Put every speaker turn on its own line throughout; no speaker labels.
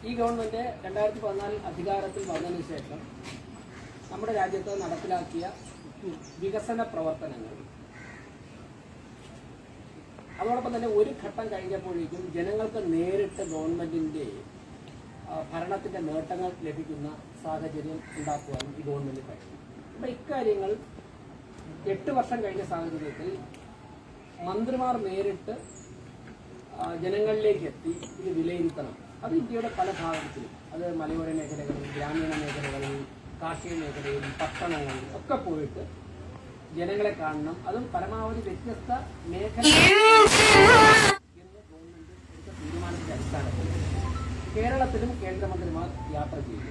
ഈ ഗവൺമെന്റ് രണ്ടായിരത്തി പതിനാലിൽ അധികാരത്തിൽ വന്നതിന് ശേഷം നമ്മുടെ രാജ്യത്ത് നടപ്പിലാക്കിയ വികസന പ്രവർത്തനങ്ങൾ അതോടൊപ്പം തന്നെ ഒരു ഘട്ടം കഴിഞ്ഞപ്പോഴേക്കും ജനങ്ങൾക്ക് നേരിട്ട് ഗവൺമെന്റിന്റെ ആ, ഭരണത്തിന്റെ നേട്ടങ്ങൾ ലഭിക്കുന്ന സാഹചര്യം ഉണ്ടാക്കുവാനും ഈ ഗവൺമെന്റ് കഴിഞ്ഞു അപ്പൊ ഇക്കാര്യങ്ങൾ എട്ട് വർഷം കഴിഞ്ഞ സാഹചര്യത്തിൽ മന്ത്രിമാർ നേരിട്ട് ആ, ജനങ്ങളിലേക്ക് എത്തി ഇത് വിലയിരുത്തണം അത് ഇന്ത്യയുടെ പല ഭാഗത്തിലും അത് മലയോര മേഖലകളിൽ ഗ്രാമീണ മേഖലകളിൽ കാർഷിക മേഖലയിൽ പട്ടണങ്ങളിൽ ഒക്കെ പോയിട്ട് ജനങ്ങളെ കാണണം അതും പരമാവധി വ്യത്യസ്ത മേഖല എന്ന് ഗവൺമെന്റ് എടുത്ത തീരുമാനത്തിന്റെ അടിസ്ഥാനത്തിൽ കേരളത്തിലും കേന്ദ്രമന്ത്രിമാർ യാത്ര ചെയ്തു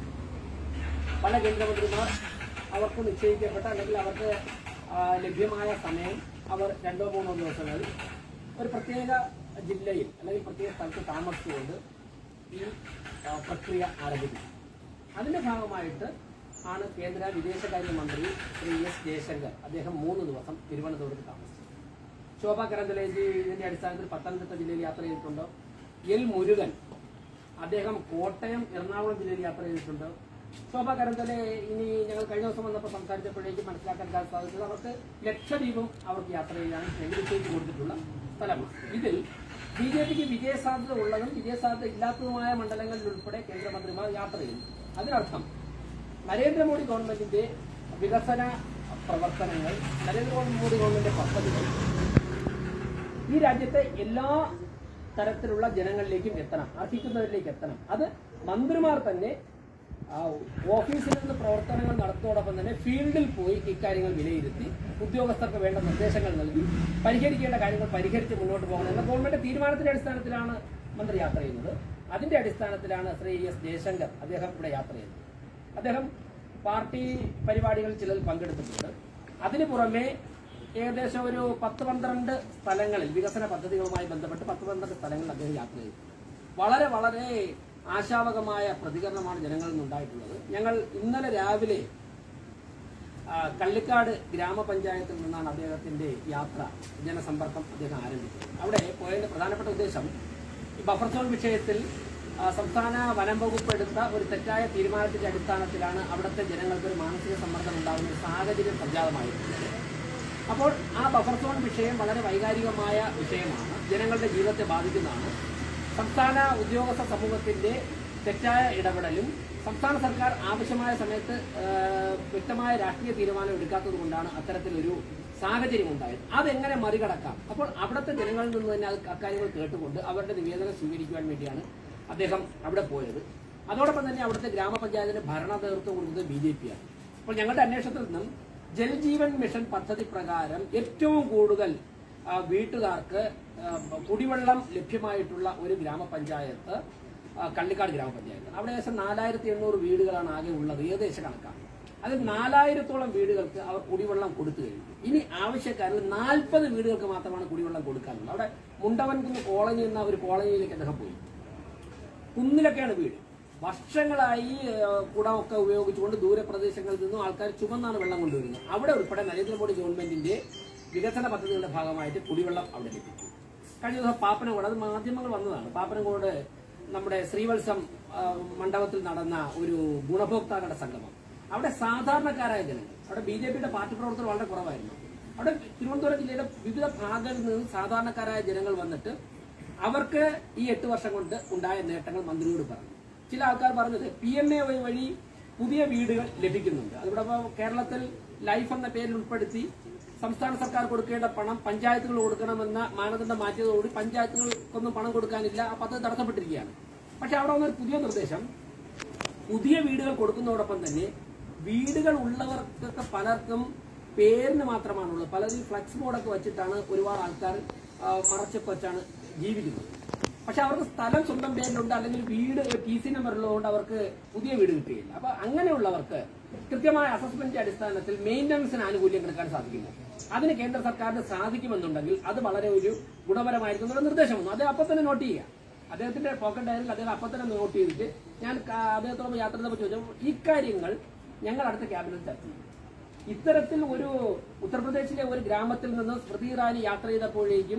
പല കേന്ദ്രമന്ത്രിമാർ അവർക്ക് നിശ്ചയിക്കപ്പെട്ട അല്ലെങ്കിൽ അവർക്ക് ആ, ലഭ്യമായ സമയം അവർ രണ്ടോ മൂന്നോ ദിവസങ്ങളിൽ ഒരു പ്രത്യേക ജില്ലയിൽ അല്ലെങ്കിൽ പ്രത്യേക സ്ഥലത്ത് താമസിച്ചുകൊണ്ട് ഈ ആ, പ്രക്രിയ ആരംഭിക്കും അതിന്റെ ഭാഗമായിട്ട് ആണ് കേന്ദ്ര വിദേശകാര്യ മന്ത്രി ശ്രീ എസ് ജയശങ്കർ അദ്ദേഹം മൂന്ന് ദിവസം തിരുവനന്തപുരത്ത് താമസിച്ചു ശോഭ കരന്തലേജി ഇതിന്റെ അടിസ്ഥാനത്തിൽ പത്തനംതിട്ട ജില്ലയിൽ യാത്ര ചെയ്തിട്ടുണ്ട് എൽ മുരുകൻ അദ്ദേഹം കോട്ടയം എറണാകുളം ജില്ലയിൽ യാത്ര ചെയ്തിട്ടുണ്ട് ശോഭ കരന്തലെ ഇനി ഞങ്ങൾ കഴിഞ്ഞ ദിവസം വന്നപ്പോൾ സംസാരിച്ചപ്പോഴേക്കും മനസ്സിലാക്കാൻ സാധിച്ചത് അവർക്ക് ലക്ഷദ്വീപും അവർക്ക് യാത്ര ചെയ്യാൻ നിശ്ചയിച്ചു കൊടുത്തിട്ടുള്ള സ്ഥലമാണ് ഇതിൽ ബി ജെ പിക്ക് വിജയസാധ്യത ഉള്ളതും വിജയസാധ്യത ഇല്ലാത്തതുമായ മണ്ഡലങ്ങളിൽ ഉൾപ്പെടെ കേന്ദ്രമന്ത്രിമാർ യാത്ര ചെയ്യുന്നു അതിനർത്ഥം നരേന്ദ്രമോദി ഗവൺമെന്റിന്റെ വികസന പ്രവർത്തനങ്ങൾ നരേന്ദ്രമോദി ഗവൺമെന്റിന്റെ പദ്ധതികൾ ഈ രാജ്യത്തെ എല്ലാ തരത്തിലുള്ള ജനങ്ങളിലേക്കും എത്തണം അർഹിക്കുന്നവരിലേക്ക് എത്തണം അത് മന്ത്രിമാർ തന്നെ ആ, ഓഫീസിൽ നിന്ന് പ്രവർത്തനങ്ങൾ നടത്തോടൊപ്പം തന്നെ ഫീൽഡിൽ പോയി ഇക്കാര്യങ്ങൾ വിലയിരുത്തി ഉദ്യോഗസ്ഥർക്ക് വേണ്ട നിർദ്ദേശങ്ങൾ നൽകി പരിഹരിക്കേണ്ട കാര്യങ്ങൾ പരിഹരിച്ച് മുന്നോട്ട് പോകണം എന്ന ഗവൺമെന്റ് തീരുമാനത്തിന്റെ അടിസ്ഥാനത്തിലാണ് മന്ത്രി യാത്ര ചെയ്യുന്നത് അതിന്റെ അടിസ്ഥാനത്തിലാണ് ശ്രീ എസ് ജയശങ്കർ അദ്ദേഹം ഇവിടെ യാത്ര ചെയ്യുന്നത് അദ്ദേഹം പാർട്ടി പരിപാടികളിൽ ചിലതിൽ പങ്കെടുത്തിട്ടുണ്ട് അതിനു പുറമെ ഏകദേശം ഒരു പത്ത് പന്ത്രണ്ട് സ്ഥലങ്ങളിൽ വികസന പദ്ധതികളുമായി ബന്ധപ്പെട്ട് പത്ത് പന്ത്രണ്ട് സ്ഥലങ്ങളിൽ അദ്ദേഹം യാത്ര ചെയ്തു വളരെ വളരെ ആശാവകമായ പ്രതികരണമാണ് ജനങ്ങളിൽ നിന്നുണ്ടായിട്ടുള്ളത് ഞങ്ങൾ ഇന്നലെ രാവിലെ ആ, കള്ളിക്കാട് ഗ്രാമപഞ്ചായത്തിൽ നിന്നാണ് അദ്ദേഹത്തിന്റെ യാത്ര ജനസമ്പർക്കം അദ്ദേഹം ആരംഭിച്ചത് അവിടെ പോയതിന്റെ പ്രധാനപ്പെട്ട ഉദ്ദേശം ഈ ബഫർ സോൺ വിഷയത്തിൽ ആ, സംസ്ഥാന വനം വകുപ്പ് എടുത്ത ഒരു തെറ്റായ തീരുമാനത്തിന്റെ അടിസ്ഥാനത്തിലാണ് അവിടുത്തെ ജനങ്ങൾക്ക് ഒരു മാനസിക സമ്മർദ്ദം ഉണ്ടാകുന്ന ഒരു സാഹചര്യം സംജാതമായിട്ടുള്ളത് അപ്പോൾ ആ ബഫർ സോൺ വിഷയം വളരെ വൈകാരികമായ വിഷയമാണ് ജനങ്ങളുടെ ജീവിതത്തെ ബാധിക്കുന്നതാണ് സംസ്ഥാന ഉദ്യോഗസ്ഥ സമൂഹത്തിന്റെ തെറ്റായ ഇടപെടലും സംസ്ഥാന സർക്കാർ ആവശ്യമായ സമയത്ത് ആ, വ്യക്തമായ രാഷ്ട്രീയ തീരുമാനം എടുക്കാത്തത് കൊണ്ടാണ് അത്തരത്തിലൊരു സാഹചര്യം ഉണ്ടായത് അതെങ്ങനെ മറികടക്കാം അപ്പോൾ അവിടുത്തെ ജനങ്ങളിൽ നിന്ന് തന്നെ അത് അക്കാര്യങ്ങൾ കേട്ടുകൊണ്ട് അവരുടെ നിവേദനം സ്വീകരിക്കുവാൻ വേണ്ടിയാണ് അദ്ദേഹം അവിടെ പോയത് അതോടൊപ്പം തന്നെ അവിടുത്തെ ഗ്രാമപഞ്ചായത്തിന്റെ ഭരണ നേതൃത്വം കൊടുക്കുന്നത് ബി ജെ പിയാണ് അപ്പോൾ ഞങ്ങളുടെ അന്വേഷണത്തിൽ നിന്നും ജൽജീവൻ മിഷൻ പദ്ധതി പ്രകാരം ഏറ്റവും കൂടുതൽ ആ, വീട്ടുകാർക്ക് ആ, കുടിവെള്ളം ലഭ്യമായിട്ടുള്ള ഒരു ഗ്രാമപഞ്ചായത്ത് ആ, കള്ളിക്കാട് ഗ്രാമപഞ്ചായത്ത് അവിടെ ഏകദേശം നാലായിരത്തി എണ്ണൂറ് വീടുകളാണ് ആകെ ഉള്ളത് ഏകദേശ കണക്കാണ് അത് നാലായിരത്തോളം വീടുകൾക്ക് അവർ കുടിവെള്ളം കൊടുത്തു കഴിഞ്ഞു ഇനി ആവശ്യക്കാരിൽ നാൽപ്പത് വീടുകൾക്ക് മാത്രമാണ് കുടിവെള്ളം കൊടുക്കാനുള്ളത് അവിടെ മുണ്ടവൻകുന്ന് കോളനി എന്ന ഒരു കോളനിയിലേക്ക് അദ്ദേഹം പോയി കുന്നിലൊക്കെയാണ് വീട് വർഷങ്ങളായി ആ, കുടമൊക്കെ ഉപയോഗിച്ചുകൊണ്ട് ദൂരപ്രദേശങ്ങളിൽ നിന്നും ആൾക്കാർ ചുമന്നാണ് വെള്ളം കൊണ്ടുവരുന്നത് അവിടെ ഉൾപ്പെടെ നരേന്ദ്രമോദി ഗവൺമെന്റിന്റെ വികസന പദ്ധതികളുടെ ഭാഗമായിട്ട് കുടിവെള്ളം അവിടെ ലഭിച്ചു കഴിഞ്ഞ ദിവസം പാപ്പനംകോട് അത് മാധ്യമങ്ങൾ വന്നതാണ് പാപ്പനംകോട് നമ്മുടെ ശ്രീവത്സം ആ, മണ്ഡപത്തിൽ നടന്ന ഒരു ഗുണഭോക്താക്കളുടെ സംഗമം അവിടെ സാധാരണക്കാരായ ജനങ്ങൾ അവിടെ ബി ജെ പിയുടെ പാർട്ടി പ്രവർത്തകർ വളരെ കുറവായിരുന്നു അവിടെ തിരുവനന്തപുരം ജില്ലയുടെ വിവിധ ഭാഗങ്ങളിൽ നിന്ന് സാധാരണക്കാരായ ജനങ്ങൾ വന്നിട്ട് അവർക്ക് ഈ എട്ട് വർഷം കൊണ്ട് ഉണ്ടായ നേട്ടങ്ങൾ മന്ത്രിയോട് പറഞ്ഞു ചില ആൾക്കാർ പറഞ്ഞത് പി എം എ വൈ വഴി പുതിയ വീടുകൾ ലഭിക്കുന്നുണ്ട് അതിവിടെ ഇപ്പോ കേരളത്തിൽ ലൈഫ് എന്ന പേരിൽ ഉൾപ്പെടുത്തി സംസ്ഥാന സർക്കാർ കൊടുക്കേണ്ട പണം പഞ്ചായത്തുകൾ കൊടുക്കണമെന്ന മാനദണ്ഡം മാറ്റിയതോടുകൂടി പഞ്ചായത്തുകൾക്കൊന്നും പണം കൊടുക്കാനില്ല ആ പദ്ധതി തടസ്സപ്പെട്ടിരിക്കുകയാണ് പക്ഷെ അവിടെ വന്നൊരു പുതിയ നിർദ്ദേശം പുതിയ വീടുകൾ കൊടുക്കുന്നതോടൊപ്പം തന്നെ വീടുകൾ ഉള്ളവർക്കൊക്കെ പലർക്കും പേരിന് മാത്രമാണുള്ളത് പലരും ഫ്ലക്സ് ബോർഡൊക്കെ വെച്ചിട്ടാണ് ഒരുപാട് ആൾക്കാർ ആ, മറച്ചൊക്കെ വെച്ചാണ് ജീവിക്കുന്നത് പക്ഷെ അവർക്ക് സ്ഥലം സ്വന്തം പേരിലുണ്ട് അല്ലെങ്കിൽ വീട് ടി സി നമ്പർ ഉള്ളതുകൊണ്ട് അവർക്ക് പുതിയ വീട് കിട്ടുകയില്ല അപ്പൊ അങ്ങനെയുള്ളവർക്ക് കൃത്യമായ അസസ്മെന്റ് അടിസ്ഥാനത്തിൽ മെയിന്റനൻസിന് ആനുകൂല്യം കൊടുക്കാൻ സാധിക്കുന്നു അതിന് കേന്ദ്ര സർക്കാരിന് സാധിക്കുമെന്നുണ്ടെങ്കിൽ അത് വളരെ ഒരു ഗുണപരമായിരിക്കും എന്നുള്ള നിർദ്ദേശം വന്നു അത് അപ്പൊ തന്നെ നോട്ട് ചെയ്യുക അദ്ദേഹത്തിന്റെ പോക്കറ്റ് ഡയറിയിൽ അദ്ദേഹം അപ്പൊ തന്നെ നോട്ട് ചെയ്തിട്ട് ഞാൻ ക- അദ്ദേഹത്തോട് യാത്ര ചെയ്തപ്പോൾ ചോദിച്ചു ഇക്കാര്യങ്ങൾ ഞങ്ങൾ അടുത്ത ക്യാബിനറ്റ് ചർച്ച ചെയ്യും ഇത്തരത്തിൽ ഒരു ഉത്തർപ്രദേശിലെ ഒരു ഗ്രാമത്തിൽ നിന്ന് സ്മൃതി ഇറാനി യാത്ര ചെയ്തപ്പോഴേക്കും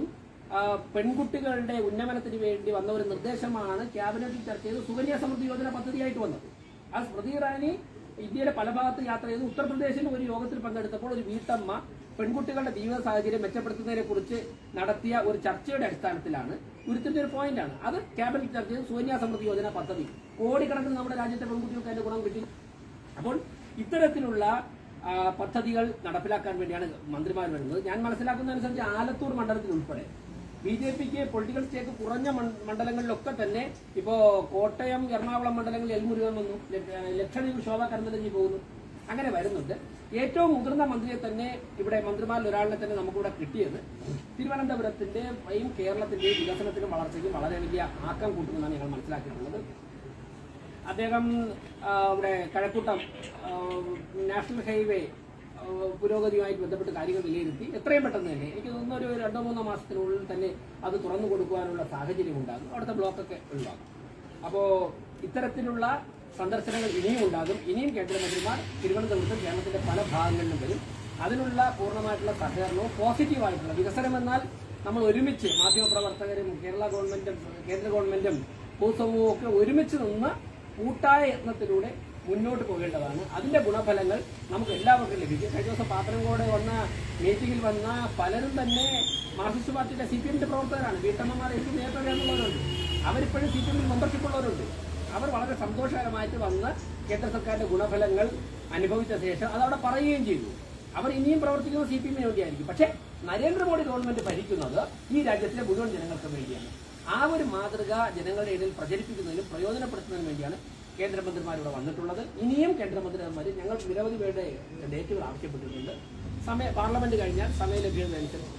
ആ, പെൺകുട്ടികളുടെ ഉന്നമനത്തിന് വേണ്ടി വന്ന ഒരു നിർദ്ദേശമാണ് ക്യാബിനറ്റിൽ ചർച്ച ചെയ്ത് സുകന്യ സമൃദ്ധി യോജന പദ്ധതിയായിട്ട് വന്നത് ആ സ്മൃതി ഇറാനി ഇന്ത്യയുടെ പല ഭാഗത്ത് യാത്ര ചെയ്ത് ഉത്തർപ്രദേശിൽ ഒരു യോഗത്തിൽ പങ്കെടുത്തപ്പോൾ ഒരു വീട്ടമ്മ പെൺകുട്ടികളുടെ ജീവിത സാഹചര്യം മെച്ചപ്പെടുത്തുന്നതിനെ കുറിച്ച് നടത്തിയ ഒരു ചർച്ചയുടെ അടിസ്ഥാനത്തിലാണ് ഉരുത്തിരിഞ്ഞ ഒരു പോയിന്റാണ് അത് ക്യാബിനറ്റ് ചർച്ച ചെയ്ത് സുകന്യ സമൃദ്ധി യോജന പദ്ധതി കോടിക്കണക്കിന് നമ്മുടെ രാജ്യത്തെ പെൺകുട്ടികൾക്ക് അതിന്റെ ഗുണം കിട്ടി അപ്പോൾ ഇത്തരത്തിലുള്ള ആ, പദ്ധതികൾ നടപ്പിലാക്കാൻ വേണ്ടിയാണ് മന്ത്രിമാർ വരുന്നത് ഞാൻ മനസ്സിലാക്കുന്നതനുസരിച്ച് ആലത്തൂർ മണ്ഡലത്തിൽ ഉൾപ്പെടെ ബി ജെ പിക്ക് പൊളിറ്റിക്കൽ സ്റ്റേക്ക് കുറഞ്ഞ മൺ- മണ്ഡലങ്ങളിലൊക്കെ തന്നെ ഇപ്പോ കോട്ടയം എറണാകുളം മണ്ഡലങ്ങളിൽ എൽ മുരുകൻ വന്നു ലക്ഷ- ലക്ഷദ്വീപ് ശോഭ കരന്തലജി പോകുന്നു അങ്ങനെ വരുന്നുണ്ട് ഏറ്റവും മുതിർന്ന മന്ത്രിയെ തന്നെ ഇവിടെ മന്ത്രിമാരിൽ ഒരാളിനെ തന്നെ നമുക്കിവിടെ കിട്ടിയത് തിരുവനന്തപുരത്തിന്റെയും കേരളത്തിന്റെയും വികസനത്തിനും വളർച്ചയ്ക്കും വളരെ വലിയ ആക്കം കൂട്ടുമെന്നാണ് ഞങ്ങൾ മനസ്സിലാക്കിയിട്ടുള്ളത് അദ്ദേഹം ആ, ഇവിടെ കഴക്കൂട്ടം ആ, നാഷണൽ ഹൈവേ ആ, പുരോഗതിയുമായിട്ട് ബന്ധപ്പെട്ട് കാര്യങ്ങൾ വിലയിരുത്തി എത്രയും പെട്ടെന്ന് തന്നെ എനിക്ക് തോന്നുന്നു ഒരു രണ്ടോ മൂന്നോ മാസത്തിനുള്ളിൽ തന്നെ അത് തുറന്നു കൊടുക്കുവാനുള്ള സാഹചര്യം ഉണ്ടാകും അവിടുത്തെ ബ്ലോക്കൊക്കെ ഉണ്ടാകും അപ്പോ ഇത്തരത്തിലുള്ള സന്ദർശനങ്ങൾ ഇനിയും ഉണ്ടാകും ഇനിയും കേന്ദ്രമന്ത്രിമാർ തിരുവനന്തപുരത്തും കേരളത്തിന്റെ പല ഭാഗങ്ങളിലും വരും അതിനുള്ള പൂർണ്ണമായിട്ടുള്ള സഹകരണവും പോസിറ്റീവായിട്ടുള്ള വികസനം എന്നാൽ നമ്മൾ ഒരുമിച്ച് മാധ്യമപ്രവർത്തകരും കേരള ഗവൺമെന്റും കേന്ദ്ര ഗവൺമെന്റും പൊതുസമൂഹവും ഒക്കെ ഒരുമിച്ച് നിന്ന് കൂട്ടായ യത്നത്തിലൂടെ മുന്നോട്ട് പോകേണ്ടതാണ് അതിന്റെ ഗുണഫലങ്ങൾ നമുക്ക് എല്ലാവർക്കും ലഭിക്കും കഴിഞ്ഞ ദിവസം പാത്രങ്കോട് വന്ന മീറ്റിംഗിൽ വന്ന പലരും തന്നെ മാർക്സിസ്റ്റ് പാർട്ടിയുടെ സി പി എമ്മിന്റെ പ്രവർത്തകരാണ് വീട്ടമ്മമാർ എനിക്ക് നേരത്തെ അറിയാവുന്നവരുണ്ട് അവരിപ്പോഴും സി പി എമ്മിൽ മെമ്പർഷിപ്പ് ഉള്ളവരുണ്ട് അവർ വളരെ സന്തോഷകരമായിട്ട് വന്ന് കേന്ദ്ര സർക്കാരിന്റെ ഗുണഫലങ്ങൾ അനുഭവിച്ച ശേഷം അതവിടെ പറയുകയും ചെയ്തു അവർ ഇനിയും പ്രവർത്തിക്കുന്നത് സി പി എമ്മിന് വേണ്ടിയായിരിക്കും പക്ഷേ നരേന്ദ്രമോദി ഗവൺമെന്റ് ഭരിക്കുന്നത് ഈ രാജ്യത്തിലെ മുഴുവൻ ജനങ്ങൾക്ക് വേണ്ടിയാണ് ആ ഒരു മാതൃക ജനങ്ങളുടെ ഇടയിൽ പ്രചരിപ്പിക്കുന്നതിനും പ്രയോജനപ്പെടുത്തുന്നതിനും വേണ്ടിയാണ് കേന്ദ്രമന്ത്രിമാർ ഇവിടെ വന്നിട്ടുള്ളത് ഇനിയും കേന്ദ്രമന്ത്രിമാർ ഞങ്ങൾ നിരവധി പേരുടെ ഡേറ്റുകൾ ആവശ്യപ്പെട്ടിട്ടുണ്ട് സമയ പാർലമെന്റ് കഴിഞ്ഞാൽ സമയലഭ്യത അനുസരിച്ച്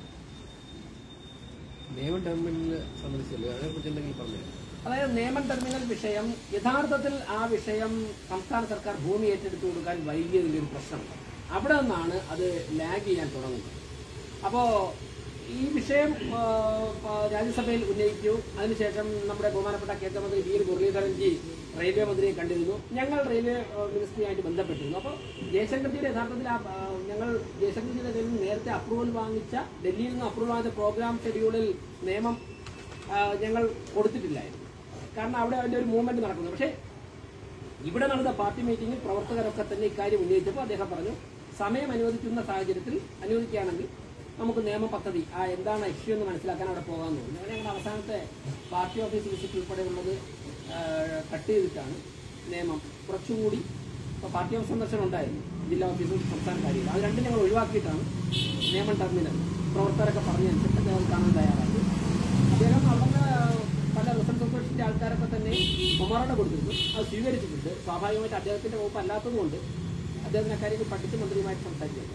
നിയമ ടെർമിനൽ സംബന്ധിച്ചല്ലേ അതിനെക്കുറിച്ച് എന്തെങ്കിലും പറഞ്ഞു
അതായത് നേമൻ ടെർമിനൽ വിഷയം യഥാർത്ഥത്തിൽ ആ വിഷയം സംസ്ഥാന സർക്കാർ ഭൂമി ഏറ്റെടുത്തു കൊടുക്കാൻ വൈകിയതിന്റെ ഒരു പ്രശ്നം അവിടെ നിന്നാണ് അത് ലാഗ് ചെയ്യാൻ തുടങ്ങുന്നത് അപ്പോ ഈ വിഷയം ആ, ആ, രാജ്യസഭയിൽ ഉന്നയിച്ചു അതിനുശേഷം നമ്മുടെ ബഹുമാനപ്പെട്ട കേന്ദ്രമന്ത്രി വി മുരളീധരൻജി റെയിൽവേ മന്ത്രിയെ കണ്ടിരുന്നു ഞങ്ങൾ റെയിൽവേ ആ, മിനിസ്ട്രിയുമായിട്ട് ബന്ധപ്പെട്ടിരുന്നു അപ്പോൾ ജയശങ്കർജിയുടെ യഥാർത്ഥത്തിൽ ആ, ആ, ഞങ്ങൾ ജയശങ്കർജിയുടെ കയ്യിൽ നിന്ന് നേരത്തെ അപ്രൂവൽ വാങ്ങിച്ച ഡൽഹിയിൽ നിന്ന് അപ്രൂവൽ വാങ്ങിച്ച പ്രോഗ്രാം ഷെഡ്യൂളിൽ നിയമം ആ, ഞങ്ങൾ കൊടുത്തിട്ടില്ലായിരുന്നു കാരണം അവിടെ അതിന്റെ ഒരു മൂവ്മെന്റ് നടക്കുന്നു പക്ഷേ ഇവിടെ നടന്ന പാർട്ടി മീറ്റിംഗിൽ പ്രവർത്തകരൊക്കെ തന്നെ ഇക്കാര്യം ഉന്നയിച്ചപ്പോൾ അദ്ദേഹം പറഞ്ഞു സമയം അനുവദിക്കുന്ന സാഹചര്യത്തിൽ അനുവദിക്കുകയാണെങ്കിൽ നമുക്ക് നിയമ പദ്ധതി ആ എന്താണ് ഇഷ്യൂ എന്ന് മനസ്സിലാക്കാൻ അവിടെ പോകാൻ തോന്നുന്നു അങ്ങനെ ഞങ്ങളുടെ അവസാനത്തെ പാർട്ടി ഓഫീസ് വിസിറ്റ് ഉൾപ്പെടെയുള്ളത് കട്ട് ചെയ്തിട്ടാണ് നിയമം കുറച്ചുകൂടി ഇപ്പോൾ പാർട്ടി ഓഫീസ് സന്ദർശനം ഉണ്ടായിരുന്നു ജില്ലാ ഓഫീസും സംസ്ഥാന കാര്യങ്ങളും അത് രണ്ടും ഞങ്ങൾ ഒഴിവാക്കിയിട്ടാണ് നിയമം ടെർമിനൽ പ്രവർത്തകരൊക്കെ പറഞ്ഞനുസരിച്ച് അദ്ദേഹം കാണാൻ തയ്യാറായത് അദ്ദേഹം അവിടെ പല റിസൾട്ട് സൊസൈറ്റിന്റെ ആൾക്കാരൊക്കെ തന്നെ കുമാറോടെ കൊടുത്തിരുന്നു അത് സ്വീകരിച്ചിട്ടുണ്ട് സ്വാഭാവികമായിട്ട് അദ്ദേഹത്തിന്റെ വകുപ്പ് അല്ലാത്തതുകൊണ്ട് അദ്ദേഹത്തിന് അക്കാര്യത്തിൽ പഠിച്ച മന്ത്രിയുമായിട്ട് സംസാരിച്ചിട്ടുണ്ട്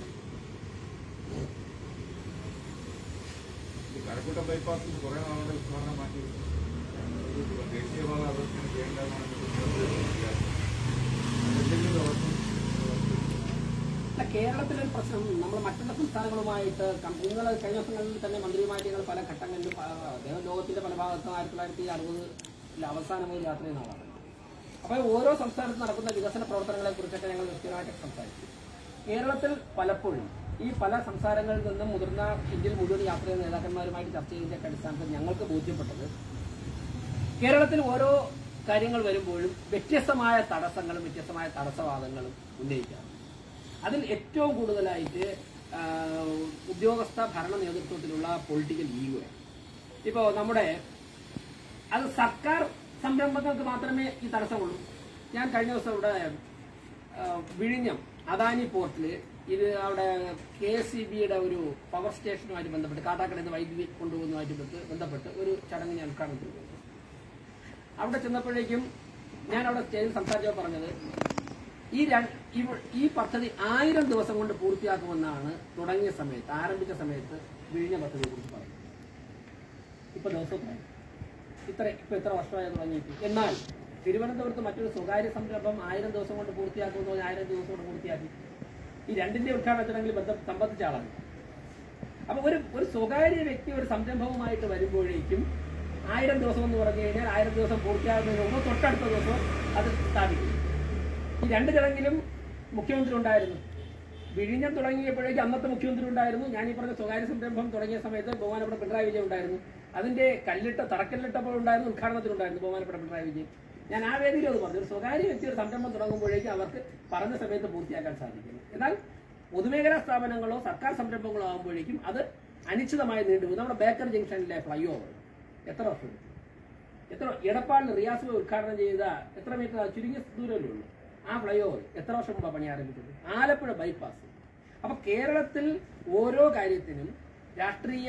ഈ കഴക്കൂട്ട ബൈപ്പാസ് കുറെ നാളുടെ ഉദ്ഘാടനം മാറ്റി ഒരു ദേശീയപാത ആവശ്യത്തിന് ചെയ്യേണ്ടതാണ് എന്തെങ്കിലും ദിവസം
അല്ല കേരളത്തിലെ ഒരു പ്രശ്നം നമ്മൾ മറ്റുള്ള സംസ്ഥാനങ്ങളുമായിട്ട് കം- നിങ്ങൾ കഴിഞ്ഞ ദിവസങ്ങളിൽ തന്നെ മന്ത്രിയുമായിട്ട് ഞങ്ങൾ പല ഘട്ടങ്ങളിലും പ- അദ്ദേഹം ലോകത്തിന്റെ പല ഭാഗത്തും ആയിരത്തി തൊള്ളായിരത്തി അറുപതിൽ അവസാനം മുതൽ യാത്ര ചെയ്യുന്ന ആളാണ് അപ്പോൾ ഓരോ സംസ്ഥാനത്ത് നടക്കുന്ന വികസന പ്രവർത്തനങ്ങളെ കുറിച്ചൊക്കെ ഞങ്ങൾ വ്യക്തിപരമായിട്ട് സംസാരിച്ചു കേരളത്തിൽ പലപ്പോഴും ഈ പല സംസ്ഥാനങ്ങളിൽ നിന്നും മുതിർന്ന ഇന്ത്യയിൽ മുഴുവൻ യാത്ര ചെയ്യുന്ന നേതാക്കന്മാരുമായിട്ട് ചർച്ച ചെയ്തതിന്റെ അടിസ്ഥാനത്തിൽ ഞങ്ങൾക്ക് ബോധ്യപ്പെട്ടത് കേരളത്തിൽ ഓരോ കാര്യങ്ങൾ വരുമ്പോഴും വ്യത്യസ്തമായ തടസ്സങ്ങളും വ്യത്യസ്തമായ തടസ്സവാദങ്ങളും ഉന്നയിക്കാം അതിൽ ഏറ്റവും കൂടുതലായിട്ട് ആ, ഉദ്യോഗസ്ഥ ഭരണ നേതൃത്വത്തിലുള്ള പൊളിറ്റിക്കൽ ഈഗോ ഇപ്പോൾ നമ്മുടെ അത് സർക്കാർ സംരംഭങ്ങൾക്ക് മാത്രമേ ഈ തടസ്സമുള്ളൂ ഞാൻ കഴിഞ്ഞ ദിവസം ഇവിടെ ആ, വിഴിഞ്ഞം അദാനി പോർട്ടിൽ ഇത് അവിടെ കെ എസ് സി ബിയുടെ ഒരു പവർ സ്റ്റേഷനുമായിട്ട് ബന്ധപ്പെട്ട് കാട്ടാക്കടയിൽ നിന്ന് വൈദ്യുതി കൊണ്ടുപോകുന്നതുമായിട്ട് ബന്ധ- ബന്ധപ്പെട്ട് ഒരു ചടങ്ങ് ഞാൻ ഉദ്ഘാടനം ചെയ്തു അവിടെ ചെന്നപ്പോഴേക്കും ഞാൻ അവിടെ സ്റ്റേജിൽ സംസാരിച്ചപ്പോൾ പറഞ്ഞത് ഈ ര- ഇവ- ഈ പദ്ധതി ആയിരം ദിവസം കൊണ്ട് പൂർത്തിയാക്കുമെന്നാണ് തുടങ്ങിയ സമയത്ത് ആരംഭിച്ച സമയത്ത് വിഴിഞ്ഞ പദ്ധതിയെ കുറിച്ച് പറയുന്നത് ഇപ്പൊ ദിവസമായി ഇത്ര ഇപ്പൊ എത്ര വർഷമായി തുടങ്ങിയിട്ട് എന്നാൽ തിരുവനന്തപുരത്ത് മറ്റൊരു സ്വകാര്യ സംരംഭം ആയിരം ദിവസം കൊണ്ട് പൂർത്തിയാക്കുമെന്ന് പറഞ്ഞാൽ ആയിരം ദിവസം കൊണ്ട് പൂർത്തിയാക്കി ഈ രണ്ടിന്റെ ഉദ്ഘാടന ചടങ്ങിൽ ബന്ധ സംബന്ധിച്ച ആളാണ് അപ്പൊ ഒരു ഒരു സ്വകാര്യ വ്യക്തി ഒരു സംരംഭവുമായിട്ട് വരുമ്പോഴേക്കും ആയിരം ദിവസം എന്ന് പറഞ്ഞു കഴിഞ്ഞാൽ ആയിരം ദിവസം പൂർത്തിയാകുന്നതിന് മുമ്പ് തൊട്ടടുത്ത ദിവസം അത് സ്ഥാപിക്കും ഈ രണ്ട് ചടങ്ങിലും മുഖ്യമന്ത്രി ഉണ്ടായിരുന്നു വിഴിഞ്ഞം തുടങ്ങിയപ്പോഴേക്കും അന്നത്തെ മുഖ്യമന്ത്രി ഉണ്ടായിരുന്നു ഞാൻ ഈ പറഞ്ഞ സ്വകാര്യ സംരംഭം തുടങ്ങിയ സമയത്ത് ബഹുമാനപ്പെട്ട പിണറായി വിജയൻ ഉണ്ടായിരുന്നു അതിന്റെ കല്ലിട്ട തറക്കല്ലിട്ടപ്പോൾ ഉണ്ടായിരുന്നു ഉദ്ഘാടനത്തിനുണ്ടായിരുന്നു ബഹുമാനപ്പെട്ട പിണറായി വിജയൻ ഞാൻ ആ വേദിയിലും അത് പറഞ്ഞു ഒരു സ്വകാര്യ വ്യക്തി ഒരു സംരംഭം തുടങ്ങുമ്പോഴേക്കും അവർക്ക് പറഞ്ഞ സമയത്ത് പൂർത്തിയാക്കാൻ സാധിക്കുന്നു എന്നാൽ പൊതുമേഖലാ സ്ഥാപനങ്ങളോ സർക്കാർ സംരംഭങ്ങളോ ആകുമ്പോഴേക്കും അത് അനിശ്ചിതമായി നീണ്ടുപോകും നമ്മുടെ ബേക്കർ ജംഗ്ഷനിലെ ഫ്ലൈ ഓവർ എത്ര വർഷം എടുത്തു? എത്ര എടപ്പാളിൽ റിയാസ് ഭായ് ഉദ്ഘാടനം ചെയ്ത എത്ര മീറ്റർ ചുരുങ്ങിയ ദൂരമല്ലേ ഉള്ളൂ ആ ഫ്ലൈ ഓവർ എത്ര വർഷം മുമ്പാണ് പണി ആരംഭിച്ചത് ആലപ്പുഴ ബൈപ്പാസ് അപ്പൊ കേരളത്തിൽ ഓരോ കാര്യത്തിനും രാഷ്ട്രീയ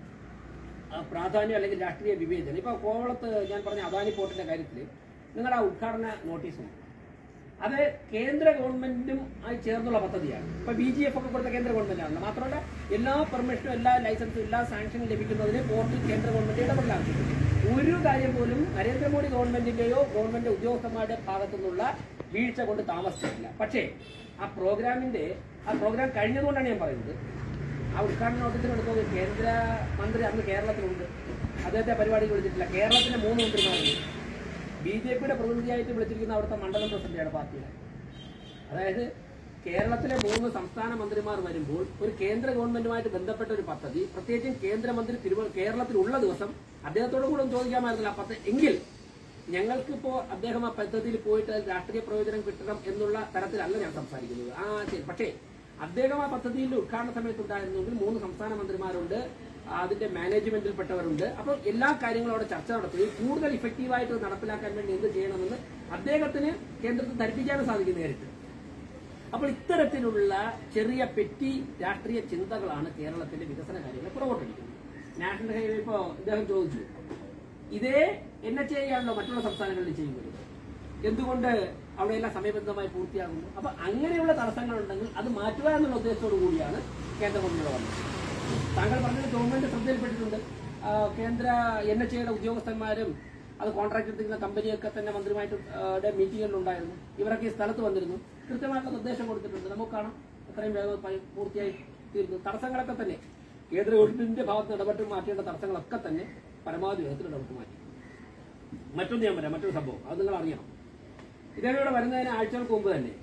ആ, പ്രാധാന്യം അല്ലെങ്കിൽ രാഷ്ട്രീയ വിവേചനം ഇപ്പൊ കോവളത്ത് ഞാൻ പറഞ്ഞ അദാനി പോർട്ടിന്റെ കാര്യത്തിൽ നിങ്ങളുടെ ആ ഉദ്ഘാടന നോട്ടീസുണ്ട് അത് കേന്ദ്ര ഗവൺമെന്റും ആയി ചേർന്നുള്ള പദ്ധതിയാണ് ഇപ്പൊ ബി ജി എഫ് ഒക്കെ കൊടുത്ത കേന്ദ്ര ഗവൺമെന്റാണ് മാത്രമല്ല എല്ലാ പെർമിഷനും എല്ലാ ലൈസൻസും എല്ലാ സാങ്ഷനും ലഭിക്കുന്നതിന് പോർട്ടിൽ കേന്ദ്ര ഗവൺമെന്റ് ഇടപെടൽ ആവശ്യപ്പെട്ടു ഒരു കാര്യം പോലും നരേന്ദ്രമോദി ഗവൺമെന്റിന്റെയോ ഗവൺമെന്റ് ഉദ്യോഗസ്ഥന്മാരുടെ ഭാഗത്തു നിന്നുള്ള വീഴ്ച കൊണ്ട് താമസിച്ചിട്ടില്ല പക്ഷേ ആ പ്രോഗ്രാമിന്റെ ആ പ്രോഗ്രാം കഴിഞ്ഞതുകൊണ്ടാണ് ഞാൻ പറയുന്നത് ആ ഉദ്ഘാടന നോട്ടത്തിന് എടുത്തത് കേന്ദ്ര മന്ത്രി അന്ന് കേരളത്തിലുണ്ട് അദ്ദേഹത്തെ പരിപാടിക്ക് വിളിച്ചിട്ടില്ല കേരളത്തിലെ മൂന്ന് മന്ത്രിമാരുണ്ട് ബി ജെ പിയുടെ പ്രതിനിധിയായിട്ട് വിളിച്ചിരിക്കുന്ന അവിടുത്തെ മണ്ഡലം പ്രസിഡന്റാണ് പാർട്ടിയുടെ അതായത് കേരളത്തിലെ മൂന്ന് സംസ്ഥാന മന്ത്രിമാർ വരുമ്പോൾ ഒരു കേന്ദ്ര ഗവൺമെന്റുമായിട്ട് ബന്ധപ്പെട്ട ഒരു പദ്ധതി പ്രത്യേകിച്ചും കേന്ദ്രമന്ത്രി തിരുവ കേരളത്തിലുള്ള ദിവസം അദ്ദേഹത്തോട് കൂടെ ഒന്ന് ചോദിക്കാമായിരുന്നില്ല ആ പദ്ധതി എങ്കിൽ ഞങ്ങൾക്കിപ്പോ അദ്ദേഹം ആ പദ്ധതിയിൽ പോയിട്ട് അതിൽ രാഷ്ട്രീയ പ്രയോജനം കിട്ടണം എന്നുള്ള തരത്തിലല്ല ഞാൻ സംസാരിക്കുന്നത് ആ ശരി പക്ഷേ അദ്ദേഹം ആ പദ്ധതിയിൽ ഉദ്ഘാടന സമയത്ത് ഉണ്ടായിരുന്നെങ്കിൽ മൂന്ന് സംസ്ഥാന മന്ത്രിമാരുണ്ട് അതിന്റെ മാനേജ്മെന്റിൽപ്പെട്ടവരുണ്ട് അപ്പോൾ എല്ലാ കാര്യങ്ങളും അവിടെ ചർച്ച നടത്തുകയും കൂടുതൽ ഇഫക്റ്റീവായിട്ട് ഇത് നടപ്പിലാക്കാൻ വേണ്ടി എന്ത് ചെയ്യണമെന്ന് അദ്ദേഹത്തിന് കേന്ദ്രത്തിൽ ധരിപ്പിക്കാനും സാധിക്കും നേരിട്ട് അപ്പോൾ ഇത്തരത്തിലുള്ള ചെറിയ പെറ്റി രാഷ്ട്രീയ ചിന്തകളാണ് കേരളത്തിന്റെ വികസന കാര്യങ്ങളെ പുറകോട്ടടിക്കുന്നത് നാഷണൽ ഹൈവേ ഇപ്പോ ഇദ്ദേഹം ചോദിച്ചു ഇതേ എൻ എച്ച് ഐ ആണല്ലോ മറ്റുള്ള സംസ്ഥാനങ്ങളിൽ ചെയ്യുന്നത് എന്തുകൊണ്ട് അവിടെയെല്ലാം സമയബന്ധമായി പൂർത്തിയാകുന്നു അപ്പൊ അങ്ങനെയുള്ള തടസ്സങ്ങളുണ്ടെങ്കിൽ അത് മാറ്റുക എന്നുള്ള ഉദ്ദേശത്തോടു കൂടിയാണ് കേന്ദ്ര ഗവൺമെന്റ് വന്നത് താങ്കൾ പറഞ്ഞത് ഗവൺമെന്റ് ശ്രദ്ധയിൽപ്പെട്ടിട്ടുണ്ട് ആ, കേന്ദ്ര എൻ എച്ച് ഐയുടെ ഉദ്യോഗസ്ഥന്മാരും അത് കോൺട്രാക്ട് എടുത്തിരുന്ന കമ്പനിയൊക്കെ തന്നെ മന്ത്രിമായിട്ട് മീറ്റിംഗുകളിൽ ഉണ്ടായിരുന്നു ഇവരൊക്കെ ഈ സ്ഥലത്ത് വന്നിരുന്നു കൃത്യമായിട്ടുള്ള നിർദ്ദേശം കൊടുത്തിട്ടുണ്ട് നമുക്ക് കാണാം എത്രയും വേഗം പ- പൂർത്തിയായി തീർന്നു തടസ്സങ്ങളൊക്കെ തന്നെ കേന്ദ്ര ഗവൺമെന്റിന്റെ ഭാഗത്ത് ഇടപെട്ട് മാറ്റേണ്ട തടസ്സങ്ങളൊക്കെ തന്നെ പരമാവധി വേഗത്തിൽ ഇടപെട്ട് മാറ്റി മറ്റൊന്ന് ഞാൻ പറയാം മറ്റൊരു സംഭവം അത് നിങ്ങൾ അറിയണം ഇദ്ദേഹം ഇവിടെ വരുന്നതിന് ആഴ്ചകൾക്ക് മുമ്പ് തന്നെ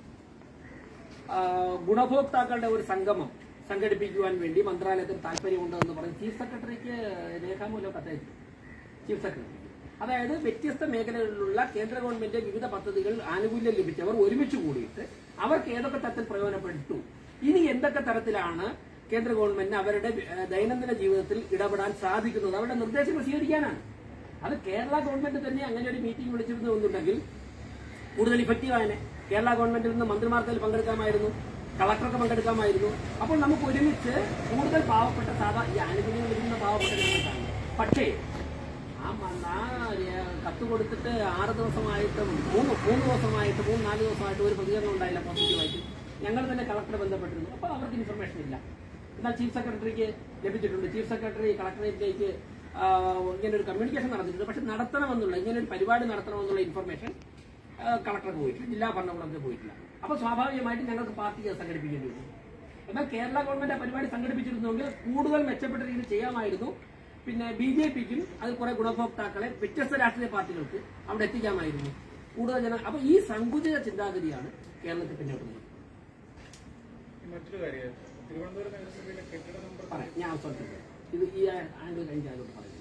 ആ, ഗുണഭോക്താക്കളുടെ ഒരു സംഗമം സംഘടിപ്പിക്കുവാൻ വേണ്ടി മന്ത്രാലയത്തിന് താല്പര്യമുണ്ടെന്ന് പറഞ്ഞ് ചീഫ് സെക്രട്ടറിക്ക് രേഖാമൂലം കത്തയച്ചു ചീഫ് സെക്രട്ടറി അതായത് വ്യത്യസ്ത മേഖലകളിലുള്ള കേന്ദ്ര ഗവൺമെന്റ് വിവിധ പദ്ധതികൾ ആനുകൂല്യം ലഭിച്ചവർ ഒരുമിച്ച് കൂടിയിട്ട് അവർക്ക് ഏതൊക്കെ തരത്തിൽ പ്രയോജനപ്പെട്ടു ഇനി എന്തൊക്കെ തരത്തിലാണ് കേന്ദ്ര ഗവൺമെന്റിന് അവരുടെ ഏഹ്, ദൈനംദിന ജീവിതത്തിൽ ഇടപെടാൻ സാധിക്കുന്നത് അവരുടെ നിർദ്ദേശങ്ങൾ സ്വീകരിക്കാനാണ് അത് കേരള ഗവൺമെന്റ് തന്നെ അങ്ങനെ ഒരു മീറ്റിംഗ് വിളിച്ചിരുന്നു എന്നുണ്ടെങ്കിൽ കൂടുതൽ ഇഫക്റ്റീവ് ആയനെ കേരള ഗവൺമെന്റിൽ നിന്ന് മന്ത്രിമാർക്ക് അതിൽ പങ്കെടുക്കാമായിരുന്നു കളക്ടർക്ക് പങ്കെടുക്കാമായിരുന്നു അപ്പോൾ നമുക്ക് ഒരുമിച്ച് കൂടുതൽ പാവപ്പെട്ട സാധാ ഈ ആനുകൂല്യം ലഭിക്കുന്ന പാവപ്പെട്ട ജനങ്ങൾക്കാണ് പക്ഷേ ആ മ- ആ ര- കത്ത് കൊടുത്തിട്ട് ആറ് ദിവസമായിട്ട് മൂന്ന് മൂന്ന് ദിവസമായിട്ട് മൂന്ന് നാല് ദിവസമായിട്ട് ഒരു പ്രതികരണം ഉണ്ടായില്ല പോസിറ്റീവായിട്ട് ഞങ്ങൾ തന്നെ കളക്ടറെ ബന്ധപ്പെട്ടിരുന്നു അപ്പോൾ അവർക്ക് ഇൻഫർമേഷൻ ഇല്ല എന്നാൽ ചീഫ് സെക്രട്ടറിക്ക് ലഭിച്ചിട്ടുണ്ട് ചീഫ് സെക്രട്ടറി കളക്ടറേറ്റിലേക്ക് ആ, ഇങ്ങനെ ഒരു കമ്മ്യൂണിക്കേഷൻ നടത്തിയിട്ടുണ്ട് പക്ഷെ നടത്തണമെന്നുള്ള ഇങ്ങനെ ഒരു പരിപാടി നടത്തണമെന്നുള്ള ഇൻഫർമേഷൻ കളക്ടർക്ക് പോയിട്ടില്ല ജില്ലാ ഭരണകൂടത്തിന് പോയിട്ടില്ല അപ്പൊ സ്വാഭാവികമായിട്ട് ഞങ്ങൾക്ക് പാർട്ടി അത് സംഘടിപ്പിക്കേണ്ടി വരും എന്നാൽ കേരള ഗവൺമെന്റ് ആ പരിപാടി സംഘടിപ്പിച്ചിരുന്നെങ്കിൽ കൂടുതൽ മെച്ചപ്പെട്ട രീതിയിൽ ചെയ്യാമായിരുന്നു പിന്നെ ബി ജെ പിക്കും അത് കുറെ ഗുണഭോക്താക്കളെ വ്യത്യസ്ത രാഷ്ട്രീയ പാർട്ടികൾക്ക് അവിടെ എത്തിക്കാമായിരുന്നു കൂടുതൽ ജന അപ്പൊ ഈ സങ്കുചിത ചിന്താഗതിയാണ് കേരളത്തിൽ പിന്നോട്ടുള്ളത്
മറ്റൊരു കാര്യം തിരുവനന്തപുരം നഗരസഭയിലെ കെട്ടിട നമ്പർ
പറയാം ഞാൻ അവസാനിപ്പിക്കാം ഇത് ഈ ആംഗിൾ കഴിഞ്ഞ് അതിലോട്ട് പറയുന്നു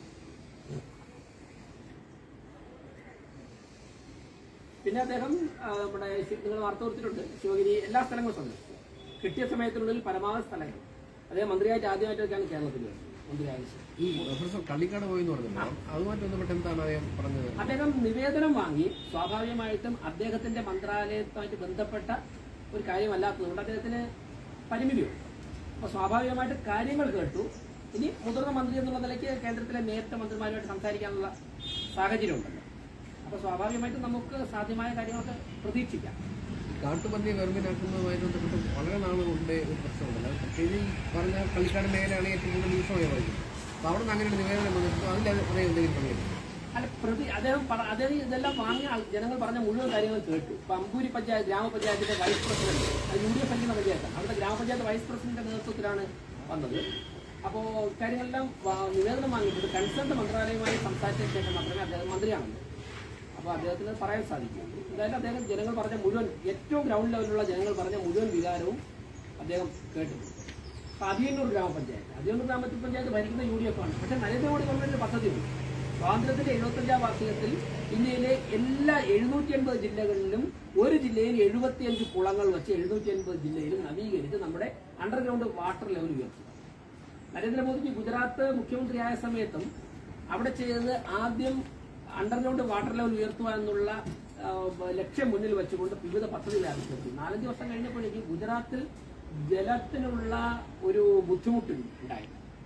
പിന്നെ അദ്ദേഹം ആ, നമ്മുടെ ശി- നിങ്ങൾ വാർത്ത കൊടുത്തിട്ടുണ്ട് ശിവഗിരി എല്ലാ സ്ഥലങ്ങളും സന്ദർശിച്ചു കിട്ടിയ സമയത്തിനുള്ളിൽ പരമാവധി സ്ഥലങ്ങൾ അദ്ദേഹം മന്ത്രിയായിട്ട് ആദ്യമായിട്ടൊക്കെയാണ് കേരളത്തിൽ വരുന്നത് മന്ത്രിയായ ശേഷം.
ഈ പ്രൊഫസർ കള്ളിക്കാട് പോയി എന്ന് പറഞ്ഞല്ലോ അതുമായിട്ട് ബന്ധപ്പെട്ട് എന്താണ് അദ്ദേഹം പറഞ്ഞത്
അദ്ദേഹം നിവേദനം വാങ്ങി സ്വാഭാവികമായിട്ടും അദ്ദേഹത്തിന്റെ മന്ത്രാലയത്തുമായിട്ട് ബന്ധപ്പെട്ട ഒരു കാര്യമല്ലാത്തതുകൊണ്ട് അദ്ദേഹത്തിന് പരിമിതിയുണ്ട് അപ്പൊ സ്വാഭാവികമായിട്ട് കാര്യങ്ങൾ കേട്ടു ഇനി മുതിർന്ന മന്ത്രി എന്നുള്ള നിലയ്ക്ക് കേന്ദ്രത്തിലെ നേരിട്ട് മന്ത്രിമാരുമായിട്ട് സംസാരിക്കാനുള്ള സാഹചര്യം ഉണ്ടല്ലോ അപ്പൊ സ്വാഭാവികമായിട്ടും നമുക്ക് സാധ്യമായ കാര്യങ്ങളൊക്കെ പ്രതീക്ഷിക്കാം
കാട്ടുപന്നിയെ വെറുമിനാക്കുന്നതുമായി ബന്ധപ്പെട്ട് വളരെ നാളുകൊണ്ട് ഒരു പ്രശ്നമുണ്ടല്ലോ പ്രത്യേകിച്ച് ഈ പറഞ്ഞ കളിക്കാട് മേഖലയാണ് ഏറ്റവും കൂടുതൽ രൂക്ഷമായി പറയുന്നത് അപ്പൊ അവിടെ നിന്ന് അങ്ങനെ ഒരു നിവേദനം വന്നിട്ട് അതിൽ അദ്ദേഹം എന്തെങ്കിലും പങ്കെടുക്കും
അല്ല പ്രതി അദ്ദേഹം പറ- അദ്ദേഹം ഇതെല്ലാം വാങ്ങിയ ആൾ- ജനങ്ങൾ പറഞ്ഞ മുഴുവൻ കാര്യങ്ങൾ കേട്ടു ഇപ്പൊ അമ്പൂരി പഞ്ചായത്ത് ഗ്രാമപഞ്ചായത്തിന്റെ വൈസ് പ്രസിഡന്റ് അത് യു ഡി എഫ് ഭരിക്കുന്ന പഞ്ചായത്താണ് അവിടെ ഗ്രാമപഞ്ചായത്ത് വൈസ് പ്രസിഡന്റിന്റെ നേതൃത്വത്തിലാണ് വന്നത് അപ്പോ ഇക്കാര്യങ്ങളെല്ലാം വാ- നിവേദനം വാങ്ങിയിട്ടുണ്ട് കൺസേൺഡ് മന്ത്രാലയവുമായി സംസാരിച്ചതിന് ശേഷം മാത്രമേ അദ്ദേഹം മന്ത്രിയാണല്ലോ അപ്പൊ അദ്ദേഹത്തിന് പറയാൻ സാധിക്കും എന്തായാലും അദ്ദേഹം ജനങ്ങൾ പറഞ്ഞ മുഴുവൻ ഏറ്റവും ഗ്രൗണ്ട് ലെവലിലുള്ള ജനങ്ങൾ പറഞ്ഞ മുഴുവൻ വികാരവും അദ്ദേഹം കേട്ടിട്ടുണ്ട് അപ്പൊ അതിയന്നൂർ ഗ്രാമപഞ്ചായത്ത് അതിയന്നൂർ ഗ്രാമപഞ്ചായത്ത് ഭരിക്കുന്ന യു ഡി എഫ് ആണ് പക്ഷെ നരേന്ദ്രമോദി ഗവൺമെന്റിന്റെ പദ്ധതിയുണ്ട് സ്വാതന്ത്ര്യത്തിന്റെ എഴുപത്തഞ്ചാം വാർഷികത്തിൽ ഇന്ത്യയിലെ എല്ലാ എഴുന്നൂറ്റി എൺപത് ജില്ലകളിലും ഒരു ജില്ലയിൽ എഴുപത്തിയഞ്ച് കുളങ്ങൾ വെച്ച് എഴുന്നൂറ്റി എൺപത് ജില്ലയിലും നവീകരിച്ച് നമ്മുടെ അണ്ടർഗ്രൗണ്ട് വാട്ടർ ലെവൽ ഉയർത്തി നരേന്ദ്രമോദിജി ഗുജറാത്ത് മുഖ്യമന്ത്രിയായ സമയത്തും അവിടെ ചെയ്തത് ആദ്യം അണ്ടർഗ്രൗണ്ട് വാട്ടർ ലെവൽ ഉയർത്തുക എന്നുള്ള ആ, ലക്ഷ്യം മുന്നിൽ വെച്ചുകൊണ്ട് വിവിധ പദ്ധതികൾ ആവിഷ്കരിച്ചു നാലഞ്ച് വർഷം കഴിഞ്ഞപ്പോഴേക്കും ഗുജറാത്തിൽ ജലത്തിനുള്ള ഒരു ബുദ്ധിമുട്ട് ഉണ്ടായി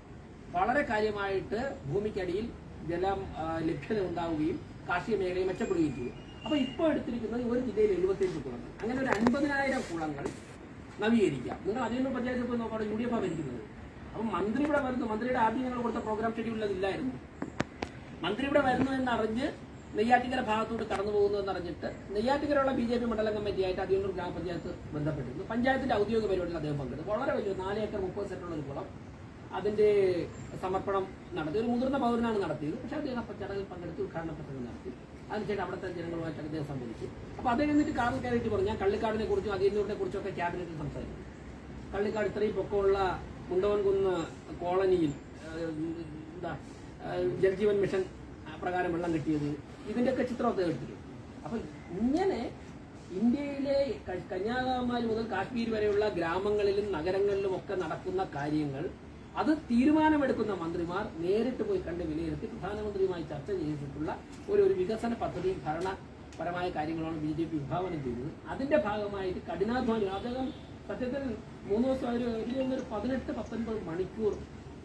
വളരെ കാര്യമായിട്ട് ഭൂമിക്കടിയിൽ ജലം ആ, ലഭ്യത ഉണ്ടാവുകയും കാർഷിക മേഖലയെ മെച്ചപ്പെടുകയും ചെയ്തു അപ്പൊ ഇപ്പോൾ എടുത്തിരിക്കുന്നത് ഒരു ജില്ലയിൽ എഴുപത്തിയഞ്ച് കുളങ്ങൾ അങ്ങനെ ഒരു അൻപതിനായിരം കുളങ്ങൾ നവീകരിക്കാം നിങ്ങൾ അതിനൊന്നും പഞ്ചായത്തിൽ പോയി നോക്കാം യു ഡി എഫ് ഭരിക്കുന്നത് അപ്പൊ മന്ത്രി ഇവിടെ വരുന്നു മന്ത്രിയുടെ ആദ്യം ഞങ്ങൾ കൊടുത്ത പ്രോഗ്രാം ഷെഡ്യൂളിൽ അതില്ലായിരുന്നു മന്ത്രി ഇവിടെ വരുന്നു എന്നറിഞ്ഞ് നെയ്യാറ്റിക്കര ഭാഗത്തോട്ട് കടന്നു പോകുന്നു എന്നറിഞ്ഞിട്ട് നെയ്യാറ്റിക്കരയുള്ള ബി ജെ പി മണ്ഡലം കമ്മിറ്റിയായിട്ട് അതിയൂർ ഗ്രാമപഞ്ചായത്ത് ബന്ധപ്പെട്ടിരുന്നു പഞ്ചായത്തിന്റെ ഔദ്യോഗിക പരിപാടിയിൽ അദ്ദേഹം പങ്കെടുത്തു വളരെ വലിയ നാല് ഏക്കർ മുപ്പത് സെന്റുള്ള ഒരു കുളം അതിന്റെ സമർപ്പണം നടത്തി ഒരു മുതിർന്ന പൗരനാണ് നടത്തിയത് പക്ഷെ അദ്ദേഹം അപ്പം ചടങ്ങിൽ പങ്കെടുത്ത് ഉദ്ഘാടന പ്രസംഗം നടത്തി അതിനുശേഷം അവിടുത്തെ ജനങ്ങളുമായിട്ട് അദ്ദേഹം സംബന്ധിച്ചു അപ്പൊ അദ്ദേഹം എന്നിട്ട് കാറിൽ കയറിയിട്ട് പറഞ്ഞു ഞാൻ കള്ളിക്കാടിനെ കുറിച്ചും അതിയൂരിനെ കുറിച്ചും ഒക്കെ ക്യാബിനറ്റിൽ സംസാരിച്ചു കള്ളിക്കാട് ഇത്രയും പൊക്കമുള്ള മുണ്ടവൻകുന്ന് കോളനിയിൽ ആ, എന്താ ആ, ജൽജീവൻ മിഷൻ പ്രകാരം വെള്ളം കിട്ടിയത് ഇതിന്റെയൊക്കെ ചിത്രമൊക്കെ എടുത്തിട്ടുണ്ട് അപ്പൊ ഇങ്ങനെ ഇന്ത്യയിലെ ക- കന്യാകുമാരി മുതൽ കാശ്മീർ വരെയുള്ള ഗ്രാമങ്ങളിലും നഗരങ്ങളിലും ഒക്കെ നടക്കുന്ന കാര്യങ്ങൾ അത് തീരുമാനമെടുക്കുന്ന മന്ത്രിമാർ നേരിട്ട് പോയി കണ്ട് വിലയിരുത്തി പ്രധാനമന്ത്രിയുമായി ചർച്ച ചെയ്തിട്ടുള്ള ഒരു ഒരു വികസന പദ്ധതിയും ഭരണപരമായ കാര്യങ്ങളാണ് ബി ജെ പി വിഭാവനം ചെയ്തത് അതിന്റെ ഭാഗമായിട്ട് കഠിനാധ്വാനം അദ്ദേഹം സത്യത്തിൽ മൂന്ന് ദിവസം ഒരു എനിക്ക് തോന്നുന്നു ഒരു പതിനെട്ട് പത്തൊൻപത് മണിക്കൂർ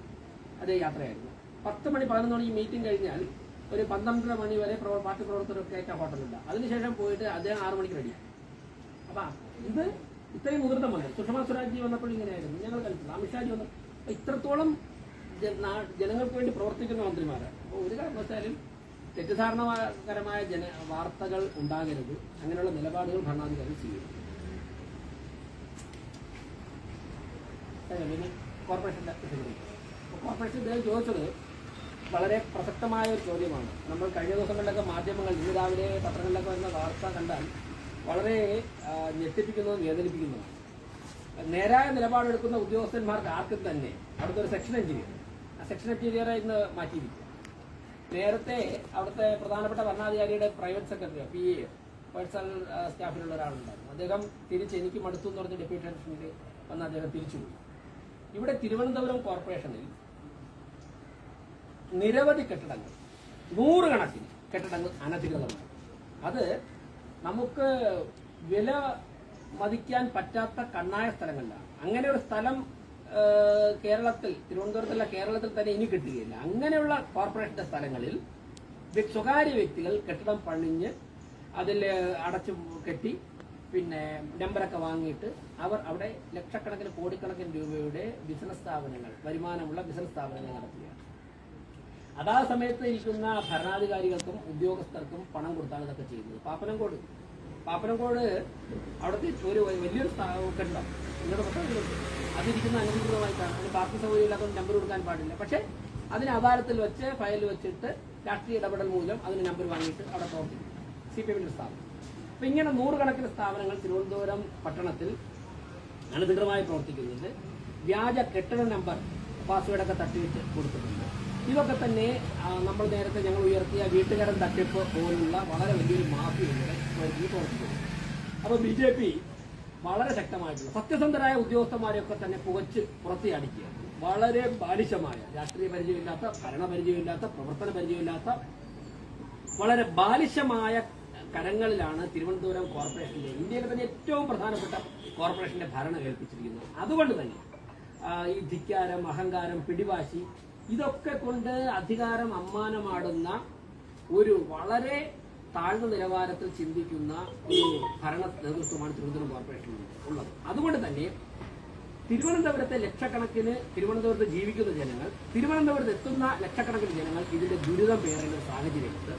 അതേ യാത്രയായിരുന്നു പത്ത് മണി പതിനൊന്ന് മണി മീറ്റിംഗ് കഴിഞ്ഞാൽ ഒരു പന്ത്രണ്ടര മണി വരെ പ്രവ- പാർട്ടി പ്രവർത്തകരൊക്കെ ആയിട്ട് ഹോട്ടലില്ല അതിനുശേഷം പോയിട്ട് അദ്ദേഹം ആറു മണിക്ക് റെഡിയാണ് അപ്പൊ ഇത് ഇത്രയും മുതിർന്ന മന്ത്രി സുഷമ സ്വരാജ് വന്നപ്പോൾ ഇങ്ങനെയായിരുന്നു ഞങ്ങൾ കണ്ടിട്ടില്ല അമിത്ഷാജി വന്നു അപ്പൊ ഇത്രത്തോളം ജ- നാ- ജനങ്ങൾക്ക് വേണ്ടി പ്രവർത്തിക്കുന്ന മന്ത്രിമാരാണ് അപ്പോൾ ഒരു കാരണവശാലും തെറ്റിദ്ധാരണകരമായ ജന വാർത്തകൾ ഉണ്ടാകരുത് അങ്ങനെയുള്ള നിലപാടുകൾ ഭരണാധികാരി ചെയ്യും പിന്നെ കോർപ്പറേഷന്റെ വിഷയത്തിൽ. അപ്പോൾ കോർപ്പറേഷൻ ഇദ്ദേഹം ചോദിച്ചത് വളരെ പ്രസക്തമായ ഒരു ചോദ്യമാണ് നമ്മൾ കഴിഞ്ഞ ദിവസങ്ങളിലൊക്കെ മാധ്യമങ്ങൾ ഇന്ന് രാവിലെ പത്രങ്ങളിലൊക്കെ വരുന്ന വാർത്ത കണ്ടാൽ വളരെ ആ, ഞെട്ടിപ്പിക്കുന്നതും വേദനിപ്പിക്കുന്നതുമാണ് നേരായ നിലപാടെടുക്കുന്ന ഉദ്യോഗസ്ഥന്മാർക്ക് ആർക്കും തന്നെ അവിടുത്തെ ഒരു സെക്ഷൻ എഞ്ചിനീയർ ആ സെക്ഷൻ എഞ്ചിനീയറെ ഇന്ന് മാറ്റിയിരിക്കുക നേരത്തെ അവിടുത്തെ പ്രധാനപ്പെട്ട ഭരണാധികാരിയുടെ private secretary P A personal സ്റ്റാഫിലുള്ള ഒരാളുണ്ടായിരുന്നു അദ്ദേഹം തിരിച്ച് എനിക്ക് മടുത്തു എന്ന് പറഞ്ഞ് ഡെപ്യൂട്ടി അഡ്മിഷനിൽ വന്ന് അദ്ദേഹം തിരിച്ചുപോയി ഇവിടെ തിരുവനന്തപുരം കോർപ്പറേഷനിൽ നിരവധി കെട്ടിടങ്ങൾ നൂറുകണക്കിന് കെട്ടിടങ്ങൾ അനധികൃതമാണ് അത് നമുക്ക് വില മതിക്കാൻ പറ്റാത്ത കണ്ണായ സ്ഥലങ്ങളിലാണ് അങ്ങനെ ഒരു സ്ഥലം ആ, കേരളത്തിൽ തിരുവനന്തപുരത്തുള്ള കേരളത്തിൽ തന്നെ ഇനി കിട്ടുകയില്ല അങ്ങനെയുള്ള കോർപ്പറേഷന്റെ സ്ഥലങ്ങളിൽ വ്യ- സ്വകാര്യ വ്യക്തികൾ കെട്ടിടം പണിഞ്ഞ് അതിൽ അടച്ചു കെട്ടി പിന്നെ നമ്പറൊക്കെ വാങ്ങിയിട്ട് അവർ അവിടെ ലക്ഷക്കണക്കിന് കോടിക്കണക്കിന് രൂപയുടെ ബിസിനസ് സ്ഥാപനങ്ങൾ വരുമാനമുള്ള ബിസിനസ് സ്ഥാപനങ്ങൾ നടത്തുകയാണ് അതാ സമയത്ത് ഇരിക്കുന്ന ഭരണാധികാരികൾക്കും ഉദ്യോഗസ്ഥർക്കും പണം കൊടുത്താണ് ഇതൊക്കെ ചെയ്യുന്നത് പാപ്പനംകോട് പാപ്പനംകോട് അവിടുത്തെ ഒരു വലിയൊരു സ്ഥാ- കെട്ടിടം ഇങ്ങോട്ട് പത്രത്തിലുണ്ട് അതിരിക്കുന്ന അനധികൃതമായിട്ടാണ് അതിന് പാർട്ടി സൗകര്യം ഇല്ലാത്തതുകൊണ്ട് നമ്പർ കൊടുക്കാൻ പാടില്ല പക്ഷെ അതിന് അദാലത്തിൽ വെച്ച് ഫയൽ വെച്ചിട്ട് രാഷ്ട്രീയ ഇടപെടൽ മൂലം അതിന് നമ്പർ വാങ്ങിയിട്ട് അവിടെ പ്രവർത്തിക്കും സി പി എമ്മിന്റെ സ്ഥാപനം അപ്പൊ ഇങ്ങനെ നൂറുകണക്കിന് സ്ഥാപനങ്ങൾ തിരുവനന്തപുരം പട്ടണത്തിൽ അനധികൃതമായി പ്രവർത്തിക്കുന്നുണ്ട് വ്യാജ കെട്ടിട നമ്പർ പാസ്വേഡൊക്കെ തട്ടിയിട്ട് കൊടുത്തിട്ടുണ്ട് ഇതൊക്കെ തന്നെ ആ, നമ്മൾ നേരത്തെ ഞങ്ങൾ ഉയർത്തിയ വീട്ടുകാരൻ തട്ടിപ്പ് പോലുള്ള വളരെ വലിയൊരു മാഫിയയുടെ ഈ പ്രവർത്തിക്കുന്നു അപ്പോൾ ബി ജെ പി വളരെ ശക്തമായിട്ടുള്ള സത്യസന്ധരായ ഉദ്യോഗസ്ഥന്മാരെയൊക്കെ തന്നെ പുകച്ച് പുറത്തിയടിക്കുക വളരെ ബാലിശമായ രാഷ്ട്രീയ പരിചയമില്ലാത്ത ഭരണ പരിചയമില്ലാത്ത പ്രവർത്തന പരിചയമില്ലാത്ത വളരെ ബാലിശമായ കരങ്ങളിലാണ് തിരുവനന്തപുരം കോർപ്പറേഷന്റെ ഇന്ത്യയിലെ തന്നെ ഏറ്റവും പ്രധാനപ്പെട്ട കോർപ്പറേഷന്റെ ഭരണം ഏൽപ്പിച്ചിരിക്കുന്നത് അതുകൊണ്ട് തന്നെ ആ, ഈ ധിക്കാരം അഹങ്കാരം പിടിവാശി ഇതൊക്കെ കൊണ്ട് അധികാരം അമ്മാനമാടുന്ന ഒരു വളരെ താഴ്ന്ന നിലവാരത്തിൽ ചിന്തിക്കുന്ന ഒരു ഭരണ നേതൃത്വമാണ് തിരുവനന്തപുരം കോർപ്പറേഷനിൽ ഉള്ളത് അതുകൊണ്ട് തന്നെ തിരുവനന്തപുരത്തെ ലക്ഷക്കണക്കിന് തിരുവനന്തപുരത്ത് ജീവിക്കുന്ന ജനങ്ങൾ തിരുവനന്തപുരത്ത് എത്തുന്ന ലക്ഷക്കണക്കിന് ജനങ്ങൾ ഇതിന്റെ ദുരിതം പേറുന്ന ഒരു സാഹചര്യമുണ്ട്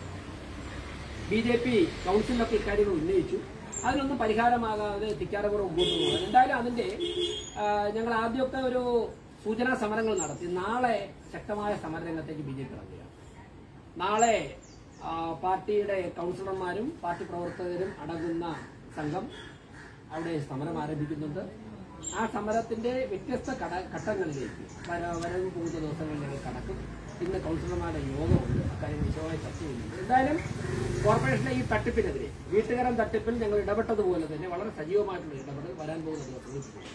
ബി ജെ പി കൗൺസിലൊക്കെ ഇക്കാര്യങ്ങൾ ഉന്നയിച്ചു അതിനൊന്നും പരിഹാരമാകാതെ ധിക്കാരപുറം മുമ്പോട്ട് പോകുന്നത് എന്തായാലും അതിന്റെ ആ, ഞങ്ങൾ ആദ്യമൊക്കെ ഒരു സൂചനാ സമരങ്ങൾ നടത്തി നാളെ ശക്തമായ സമരരംഗത്തേക്ക് ബി ജെ പി ഇറങ്ങുകയാണ് നാളെ ആ, പാർട്ടിയുടെ കൗൺസിലർമാരും പാർട്ടി പ്രവർത്തകരും അടങ്ങുന്ന സംഘം അവിടെ സമരം ആരംഭിക്കുന്നുണ്ട് ആ സമരത്തിന്റെ വ്യത്യസ്ത കട- ഘട്ടങ്ങളിലേക്ക് വര- വരവ് പോകുന്ന ദിവസങ്ങളിൽ ഞങ്ങൾ കടക്കും ഇന്ന് കൗൺസിലർമാരുടെ യോഗമുണ്ട് അക്കാര്യം വിശദമായി ചർച്ച ചെയ്യുന്നുണ്ട് എന്തായാലും കോർപ്പറേഷന്റെ ഈ തട്ടിപ്പിനെതിരെ വീട്ടുകാരൻ തട്ടിപ്പിൽ ഞങ്ങൾ ഇടപെട്ടതുപോലെ തന്നെ വളരെ സജീവമായിട്ടുള്ള ഇടപെടൽ വരാൻ പോകുന്ന ദിവസങ്ങളിൽ ചെയ്യും.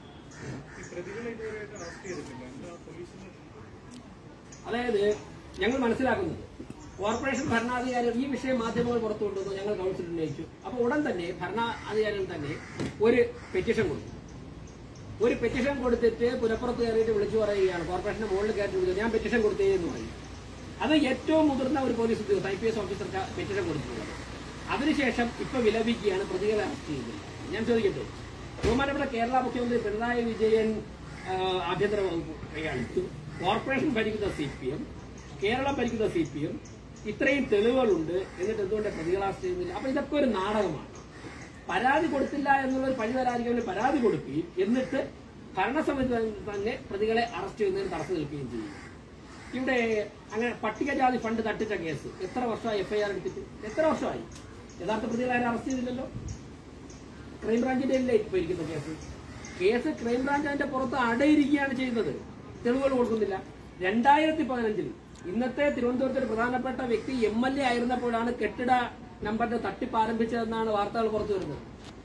അതായത് ഞങ്ങൾ മനസ്സിലാക്കുന്നത് കോർപ്പറേഷൻ ഭരണാധികാരികൾ ഈ വിഷയം മാധ്യമങ്ങൾ പുറത്തു കൊണ്ടുവന്നു ഞങ്ങൾ കൗൺസിൽ ഉന്നയിച്ചു അപ്പോൾ ഉടൻ തന്നെ ഭരണാധികാരികൾ തന്നെ ഒരു പെറ്റീഷൻ കൊടുത്തു ഒരു പെറ്റീഷൻ കൊടുത്തിട്ട് പുരപ്പുറത്ത് കയറിയിട്ട് വിളിച്ചു പറയുകയാണ് കോർപ്പറേഷന്റെ മുകളിൽ കയറ്റി വിളിച്ചു ഞാൻ പെറ്റീഷൻ കൊടുത്തേ എന്ന് പറയും അത് ഏറ്റവും മുതിർന്ന ഒരു പോലീസ് ഉദ്യോഗസ്ഥ I P S officer petition കൊടുത്തിട്ടുള്ളത് അതിനുശേഷം ഇപ്പൊ വിലപിക്കുകയാണ് പ്രതികളെ അറസ്റ്റ് ചെയ്തത് ഞാൻ ചോദിക്കട്ടെ ബഹുമാനപ്പെട്ട കേരള മുഖ്യമന്ത്രി പിണറായി വിജയൻ ആ, ആഭ്യന്തര വകുപ്പ് കൈയാളിച്ചു കോർപ്പറേഷൻ ഭരിക്കുന്ന സി പി എം കേരളം ഭരിക്കുന്ന സി പി എം ഇത്രയും തെളിവുകളുണ്ട് എന്നിട്ട് എന്തുകൊണ്ട് പ്രതികളെ അറസ്റ്റ് ചെയ്യുന്നില്ല അപ്പൊ ഇതൊക്കെ ഒരു നാടകമാണ് പരാതി കൊടുത്തില്ല എന്നുള്ള ഒരു പഴി വരാതിരിക്കാൻ പരാതി കൊടുക്കുകയും എന്നിട്ട് ഭരണസമിതി തന്നെ പ്രതികളെ അറസ്റ്റ് ചെയ്യുന്നതിന് തടസ്സം നിൽക്കുകയും ചെയ്യും ഇവിടെ അങ്ങനെ പട്ടികജാതി ഫണ്ട് തട്ടിച്ച കേസ് എത്ര വർഷമായി എഫ്ഐആർ എടുത്തിട്ട് എത്ര വർഷമായി യഥാർത്ഥ പ്രതികളെ ആരും അറസ്റ്റ് ചെയ്തില്ലല്ലോ ക്രൈംബ്രാഞ്ചിന്റെ അല്ലേ ഇപ്പൊ ഇരിക്കുന്ന കേസ് കേസ് ക്രൈംബ്രാഞ്ച് അതിന്റെ പുറത്ത് അടയിരിക്കുകയാണ് ചെയ്യുന്നത് തെളിവുകൾ കൊടുക്കുന്നില്ല രണ്ടായിരത്തി പതിനഞ്ചിൽ ഇന്നത്തെ തിരുവനന്തപുരത്തെ ഒരു പ്രധാനപ്പെട്ട വ്യക്തി എം എൽ എ ആയിരുന്നപ്പോഴാണ് കെട്ടിട നമ്പറിന്റെ തട്ടിപ്പ് ആരംഭിച്ചതെന്നാണ് വാർത്തകൾ പുറത്തു വരുന്നത്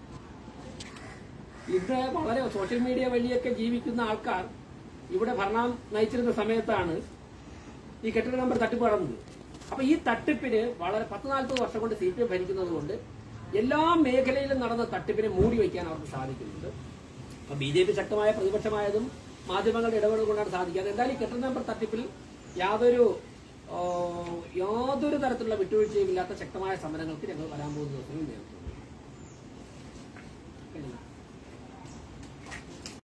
ഇത് വളരെ സോഷ്യൽ മീഡിയ വഴിയൊക്കെ ജീവിക്കുന്ന ആൾക്കാർ ഇവിടെ ഭരണം നയിച്ചിരുന്ന സമയത്താണ് ഈ കെട്ടിട നമ്പർ തട്ടിപ്പ് നടന്നത് അപ്പൊ ഈ തട്ടിപ്പിന് വളരെ പത്ത് നാൽപ്പത് വർഷം കൊണ്ട് സി പി എം ഭരിക്കുന്നത് കൊണ്ട് എല്ലാ മേഖലയിലും നടന്ന തട്ടിപ്പിനെ മൂടി വയ്ക്കാൻ അവർക്ക് സാധിക്കുന്നുണ്ട് അപ്പൊ ബി ജെ പി ശക്തമായ പ്രതിപക്ഷമായതും മാധ്യമങ്ങളുടെ ഇടപെടൽ കൊണ്ടാണ് സാധിക്കുക എന്തായാലും ഈ കെട്ടിട നമ്പർ തട്ടിപ്പിൽ യാതൊരു ആ, യാതൊരു തരത്തിലുള്ള വിട്ടുവീഴ്ചയും ഇല്ലാത്ത ശക്തമായ സമരങ്ങൾക്ക് ഞങ്ങൾ വരാൻ പോകുന്ന ദിവസങ്ങളിൽ നേതൃത്വം നൽകും. കഴിഞ്ഞോ?